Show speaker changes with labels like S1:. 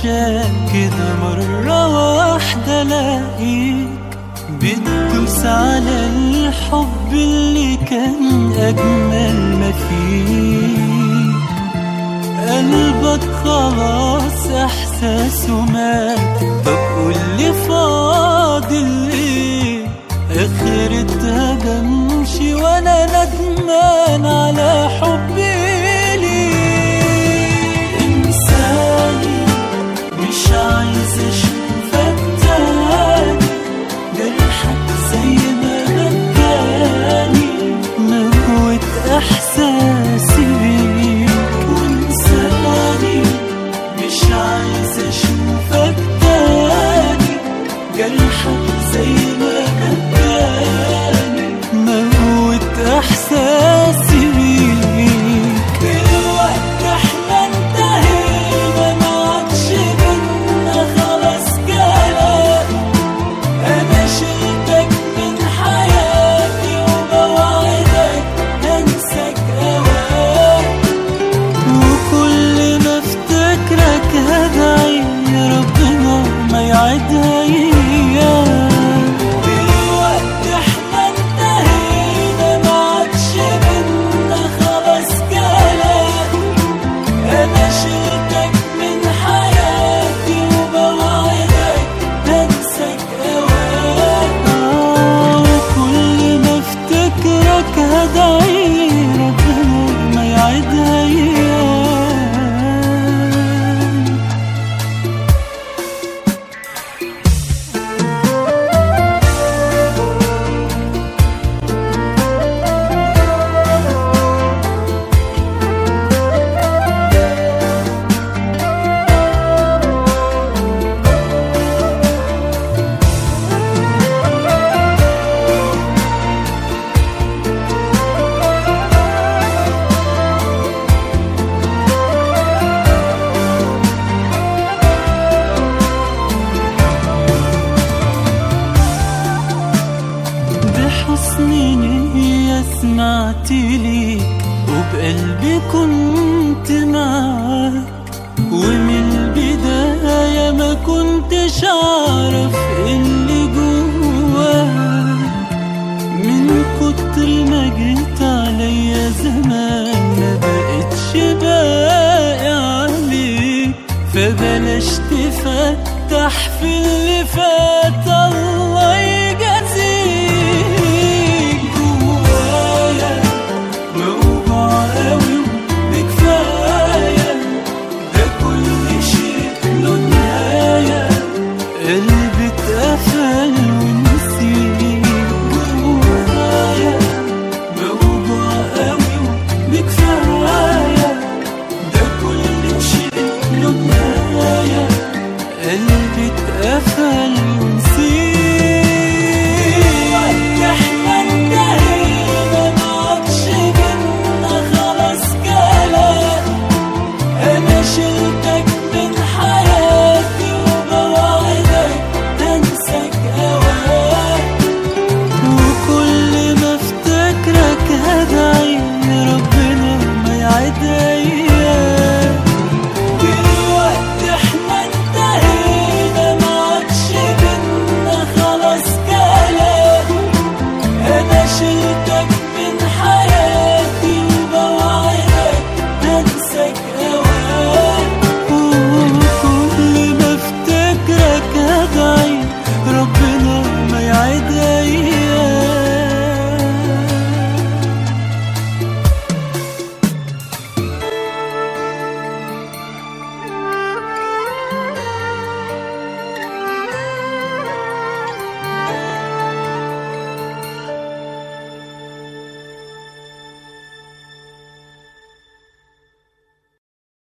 S1: عشان كده مرة واحدة الاقيك بتدوس على الحب اللي كان أجمل ما فيه قلبك خلاص إحساسه مات طب قولي فاضل إيه آخرتها بمشي وأنا ندمان على حبي ليه إنساني مش عايز أشوفك تاني جرحك زي ما مكاني موت احساسي بيك وانساني مش عايز اشوفك تاني جرحك زي ما مكاني موت احساسي بيك دلوقتي احنا انتهينا ما عادش بينا خلاص كلام أنا شلتك من حياتي وبوعدك هنساك أوقات وكل ما افتكرك هدعي ربنا ما يعدها أيام دلوقتي احنا انتهينا ما عادش بينا خلاص كلام أنا شلتك من حياتي وبوعدك هنساك أوقات وكل ما افتكرك هدعي ربنا ما يعدها أيام بحسن نية سمعت ليك وبقلبي كنت معاك ومن البداية ما كنتش أعرف اللي جواك من كتر ما جيت عليا زمان ما بقتش باقي عليك فبلاش تفتح في اللي فات الله